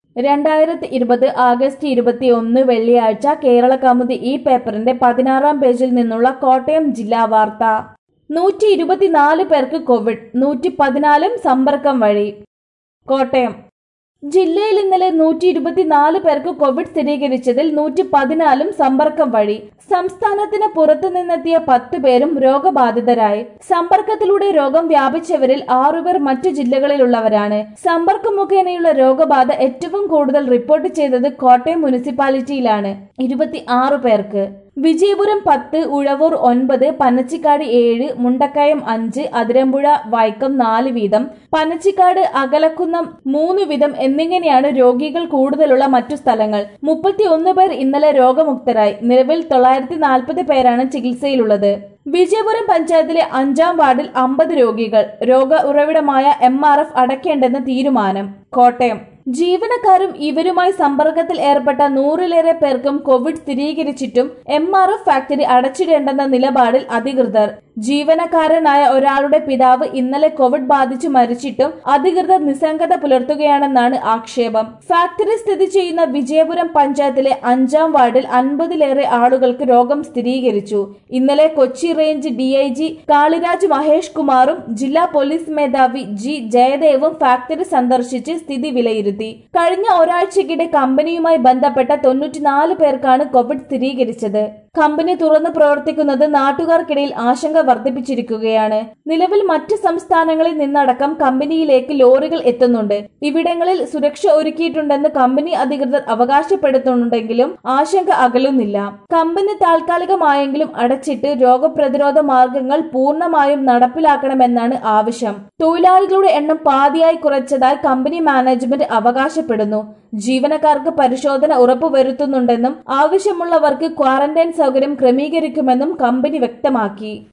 രണ്ടായിരത്തി ഇരുപത് ആഗസ്റ്റ് ഇരുപത്തിയൊന്ന് വെള്ളിയാഴ്ച കേരള കൗമുദി ഈ പേപ്പറിന്റെ പതിനാറാം പേജിൽ നിന്നുള്ള കോട്ടയം ജില്ലാ വാർത്ത നൂറ്റി ഇരുപത്തിനാല് പേർക്ക് കോവിഡ് നൂറ്റി പതിനാലും സമ്പർക്കം വഴി കോട്ടയം ജില്ലയിൽ ഇന്നലെ നൂറ്റി ഇരുപത്തിനാല് പേർക്ക് കോവിഡ് സ്ഥിരീകരിച്ചതിൽ നൂറ്റി പതിനാലും സമ്പർക്കം വഴി സംസ്ഥാനത്തിന് പുറത്തു നിന്നെത്തിയ പത്ത് പേരും രോഗബാധിതരായി സമ്പർക്കത്തിലൂടെ രോഗം വ്യാപിച്ചവരിൽ ആറുപേർ മറ്റു ജില്ലകളിലുള്ളവരാണ് സമ്പർക്കം മുഖേനയുള്ള രോഗബാധ ഏറ്റവും കൂടുതൽ റിപ്പോർട്ട് ചെയ്തത് കോട്ടയം മുനിസിപ്പാലിറ്റിയിലാണ് ഇരുപത്തി ആറ് പേർക്ക് വിജയപുരം പത്ത് ഉഴവൂർ ഒൻപത് പനച്ചിക്കാട് ഏഴ് മുണ്ടക്കയം അഞ്ച് അതിരമ്പുഴ വൈക്കം നാല് വീതം പനച്ചിക്കാട് അകലക്കുന്നം മൂന്ന് വീതം എന്നിങ്ങനെയാണ് രോഗികൾ കൂടുതലുള്ള മറ്റു സ്ഥലങ്ങൾ മുപ്പത്തിയൊന്ന് പേർ ഇന്നലെ രോഗമുക്തരായി നിലവിൽ തൊള്ളായിരത്തി നാൽപ്പത് പേരാണ് ചികിത്സയിലുള്ളത് വിജയപുരം പഞ്ചായത്തിലെ അഞ്ചാം വാർഡിൽ അമ്പത് രോഗികൾ രോഗ ഉറവിടമായ എം ആർ എഫ് അടയ്ക്കേണ്ടെന്ന് തീരുമാനം കോട്ടയം ജീവനക്കാരും ഇവരുമായി സമ്പർക്കത്തിൽ ഏർപ്പെട്ട നൂറിലേറെ പേർക്കും കോവിഡ് സ്ഥിരീകരിച്ചിട്ടും എം ആർ എഫ് ഫാക്ടറി അടച്ചിടേണ്ടെന്ന നിലപാടിൽ അധികൃതർ ജീവനക്കാരനായ ഒരാളുടെ പിതാവ് ഇന്നലെ കോവിഡ് ബാധിച്ചു മരിച്ചിട്ടും അധികൃതർ നിസ്സംഗത പുലർത്തുകയാണെന്നാണ് ആക്ഷേപം ഫാക്ടറി സ്ഥിതി ചെയ്യുന്ന വിജയപുരം പഞ്ചായത്തിലെ അഞ്ചാം വാർഡിൽ അൻപതിലേറെ ആളുകൾക്ക് രോഗം സ്ഥിരീകരിച്ചു ഇന്നലെ കൊച്ചി റേഞ്ച് ഡിഐജി കാളിരാജ് മഹേഷ് കുമാറും ജില്ലാ പോലീസ് മേധാവി ജി ജയദേവും ഫാക്ടറി സന്ദർശിച്ച് സ്ഥിതി വിലയിരുത്തി കഴിഞ്ഞ ഒരാഴ്ചക്കിടെ കമ്പനിയുമായി ബന്ധപ്പെട്ട തൊണ്ണൂറ്റിനാല് പേർക്കാണ് കോവിഡ് സ്ഥിരീകരിച്ചത് കമ്പനി തുറന്നു പ്രവർത്തിക്കുന്നത് നാട്ടുകാർക്കിടയിൽ ആശങ്ക വർദ്ധിപ്പിച്ചിരിക്കുകയാണ് നിലവിൽ മറ്റ് സംസ്ഥാനങ്ങളിൽ നിന്നടക്കം കമ്പനിയിലേക്ക് ലോറികൾ എത്തുന്നുണ്ട് ഇവിടങ്ങളിൽ സുരക്ഷ ഒരുക്കിയിട്ടുണ്ടെന്ന് കമ്പനി അധികൃതർ അവകാശപ്പെടുത്തുന്നുണ്ടെങ്കിലും ആശങ്ക അകലുന്നില്ല കമ്പനി താൽക്കാലികമായെങ്കിലും അടച്ചിട്ട് രോഗപ്രതിരോധ മാർഗങ്ങൾ പൂർണ്ണമായും നടപ്പിലാക്കണമെന്നാണ് ആവശ്യം തൊഴിലാളികളുടെ എണ്ണം പാതിയായി കുറച്ചതായി കമ്പനി മാനേജ്മെന്റ് അവകാശപ്പെടുന്നു ജീവനക്കാർക്ക് പരിശോധന ഉറപ്പുവരുത്തുന്നുണ്ടെന്നും ആവശ്യമുള്ളവർക്ക് ക്വാറന്റൈൻ സൗകര്യം ക്രമീകരിക്കുമെന്നും കമ്പനി വ്യക്തമാക്കി